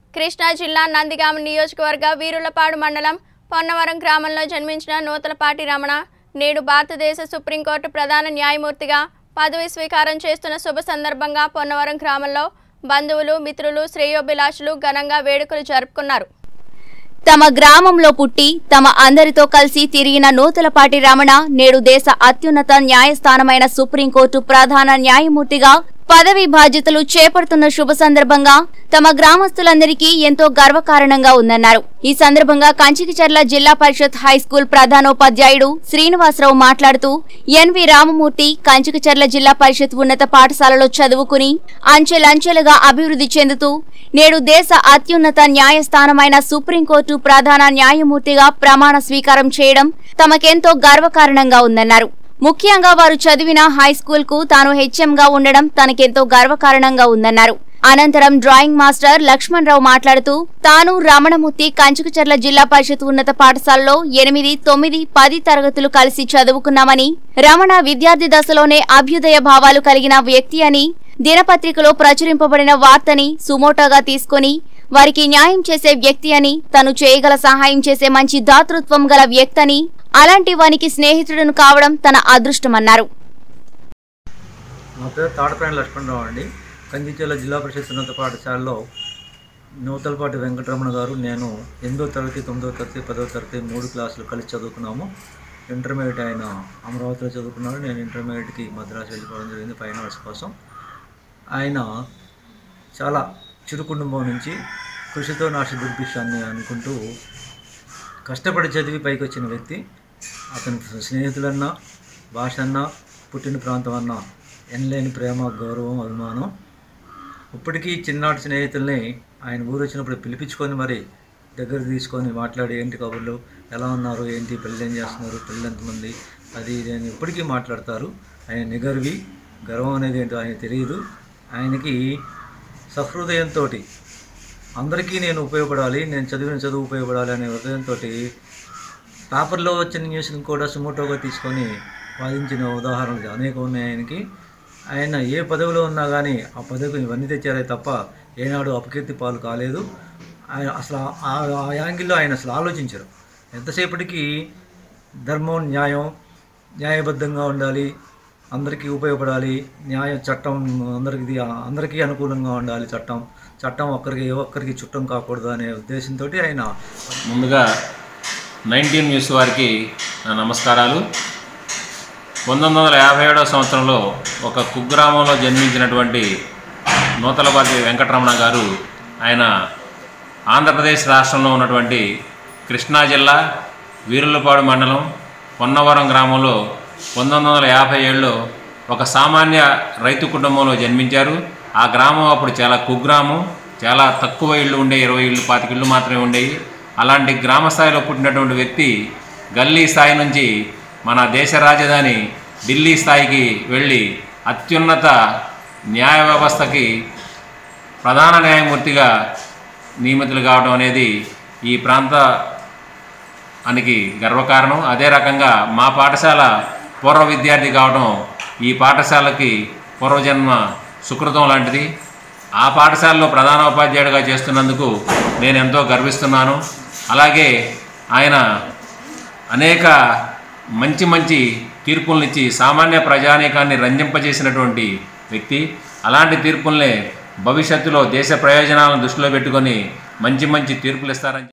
కృష్ణా జిల్లా నందిగామ నియోజకవర్గ వీరులపాడు మండలం పొన్నవరం గ్రామంలో జన్మించిన నూతలపాటి రమణ నేడు భారతదేశ సుప్రీంకోర్టు ప్రధాన న్యాయమూర్తిగా పదవి స్వీకారం చేస్తున్న శుభ సందర్భంగా పొన్నవరం గ్రామంలో బంధువులు మిత్రులు శ్రేయోభిలాషులు ఘనంగా వేడుకలు జరుపుకున్నారు తమ గ్రామంలో పుట్టి తమ అందరితో కలిసి తిరిగిన నూతలపాటి రమణ నేడు దేశ అత్యున్నత న్యాయస్థానమైన సుప్రీంకోర్టు ప్రధాన న్యాయమూర్తిగా పదవి బాధ్యతలు చేపడుతున్న శుభ సందర్భంగా తమ గ్రామస్తులందరికీ ఎంతో గర్వకారణంగా ఉందన్నారు ఈ సందర్భంగా కంచికిచర్ల జిల్లా పరిషత్ హైస్కూల్ ప్రధానోపాధ్యాయుడు శ్రీనివాసరావు మాట్లాడుతూ ఎన్వి రామమూర్తి కంచికిచర్ల జిల్లా పరిషత్ ఉన్నత పాఠశాలలో చదువుకుని అంచెలంచెలుగా అభివృద్ధి చెందుతూ నేడు దేశ అత్యున్నత న్యాయస్థానమైన సుప్రీంకోర్టు ప్రధాన న్యాయమూర్తిగా ప్రమాణ స్వీకారం చేయడం తమకెంతో గర్వకారణంగా ఉందన్నారు ముఖ్యంగా వారు చదివిన హై స్కూల్ కు తాను హెచ్ఎంగా ఉండడం తనకెంతో గర్వకారణంగా ఉందన్నారు అనంతరం డ్రాయింగ్ మాస్టర్ లక్ష్మణ్ రావు మాట్లాడుతూ తాను రమణమూర్తి కంచుకచర్ల జిల్లా పరిషత్ ఉన్నత పాఠశాలలో ఎనిమిది తొమ్మిది పది తరగతులు కలిసి చదువుకున్నామని రమణ విద్యార్థి దశలోనే అభ్యుదయ భావాలు కలిగిన వ్యక్తి అని దినపత్రికలో ప్రచురింపబడిన వార్తని సుమోటోగా తీసుకొని వారికి న్యాయం చేసే వ్యక్తి అని తను చేయగల సహాయం చేసే మంచి దాతృత్వం గల వ్యక్తి అని అలాంటి వానికి స్నేహితుడును కావడం తన అదృష్టమన్నారు నా పేరు తాడపేట లక్ష్మణరావు అండి కంచిచర్ల జిల్లా పరిషత్ ఉన్నత పాఠశాలలో నూతలపాటి వెంకటరమణ గారు నేను ఎనిమిదో తరగతి తొమ్మిదో తరగతి పదో తరగతి మూడు క్లాసులు కలిసి చదువుకున్నాము ఇంటర్మీడియట్ ఆయన అమరావతిలో చదువుకున్నాడు నేను ఇంటర్మీడియట్కి మద్రాసు వెళ్ళిపోవడం జరిగింది ఫైన్ ఆర్ట్స్ కోసం ఆయన చాలా చిరు కుటుంబం నుంచి కృషితో నాశ దుర్భిక్షాన్ని అనుకుంటూ కష్టపడి చదివి పైకి వచ్చిన వ్యక్తి అతని స్నేహితులన్నా భాష అన్నా పుట్టిన ప్రాంతం అన్నా ఎనలేని ప్రేమ గౌరవం అభిమానం ఇప్పటికీ చిన్ననాటి స్నేహితుల్ని ఆయన ఊరు వచ్చినప్పుడు పిలిపించుకొని మరి దగ్గర తీసుకొని మాట్లాడి ఏంటి కబుర్లు ఎలా ఉన్నారు ఏంటి పిల్లలు ఏం చేస్తున్నారు పిల్లలు ఎంతమంది అది ఇది అని ఇప్పటికీ మాట్లాడతారు ఆయన నిగర్వి గర్వం అనేది ఏంటో ఆయన తెలియదు ఆయనకి సహృదయంతో అందరికీ నేను ఉపయోగపడాలి నేను చదివిన చదువు ఉపయోగపడాలి అనే హృదయంతో పేపర్లో వచ్చిన న్యూస్ని కూడా సుమోటోగా తీసుకొని వాదించిన ఉదాహరణలు అనేక ఉన్నాయి ఆయనకి ఆయన ఏ పదవిలో ఉన్నా కానీ ఆ పదవికి ఇవన్నీ తెచ్చారే తప్ప ఏనాడు అపకీర్తి పాలు కాలేదు ఆయన అసలు ఆ ఆ యాంగిల్లో ఆయన అసలు ఆలోచించరు ఎంతసేపటికి ధర్మం న్యాయం న్యాయబద్ధంగా ఉండాలి అందరికీ ఉపయోగపడాలి న్యాయ చట్టం అందరికీ అందరికీ అనుకూలంగా ఉండాలి చట్టం చట్టం ఒక్కరికి ఏ ఒక్కరికి చుట్టం కాకూడదు అనే ఉద్దేశంతో ఆయన ముందుగా నైన్టీన్ న్యూస్ వారికి నా నమస్కారాలు పంతొమ్మిది వందల యాభై ఏడవ సంవత్సరంలో ఒక కుగ్రామంలో జన్మించినటువంటి నూతలపాటి వెంకటరమణ గారు ఆయన ఆంధ్రప్రదేశ్ రాష్ట్రంలో ఉన్నటువంటి కృష్ణా జిల్లా వీరులపాడు మండలం పొన్నవరం గ్రామంలో పంతొమ్మిది వందల యాభై ఏడులో ఒక సామాన్య రైతు కుటుంబంలో జన్మించారు ఆ గ్రామం అప్పుడు చాలా కుగ్రామం చాలా తక్కువ ఇళ్ళు ఉండే ఇరవై ఇళ్ళు పాతిక ఇళ్ళు మాత్రమే ఉండేవి అలాంటి గ్రామ స్థాయిలో పుట్టినటువంటి వ్యక్తి గల్లీ స్థాయి నుంచి మన దేశ రాజధాని ఢిల్లీ స్థాయికి వెళ్ళి అత్యున్నత న్యాయ వ్యవస్థకి ప్రధాన న్యాయమూర్తిగా నియమితులు కావడం అనేది ఈ ప్రాంత అనికి గర్వకారణం అదే రకంగా మా పాఠశాల పూర్వ విద్యార్థి కావడం ఈ పాఠశాలకి పూర్వజన్మ సుకృతం లాంటిది ఆ పాఠశాలలో ప్రధానోపాధ్యాయుడిగా చేస్తున్నందుకు నేను ఎంతో గర్విస్తున్నాను అలాగే ఆయన అనేక మంచి మంచి తీర్పులనిచ్చి సామాన్య ప్రజానీకాన్ని రంజింపజేసినటువంటి వ్యక్తి అలాంటి తీర్పుల్ని భవిష్యత్తులో దేశ ప్రయోజనాలను దృష్టిలో పెట్టుకొని మంచి మంచి తీర్పులు ఇస్తారని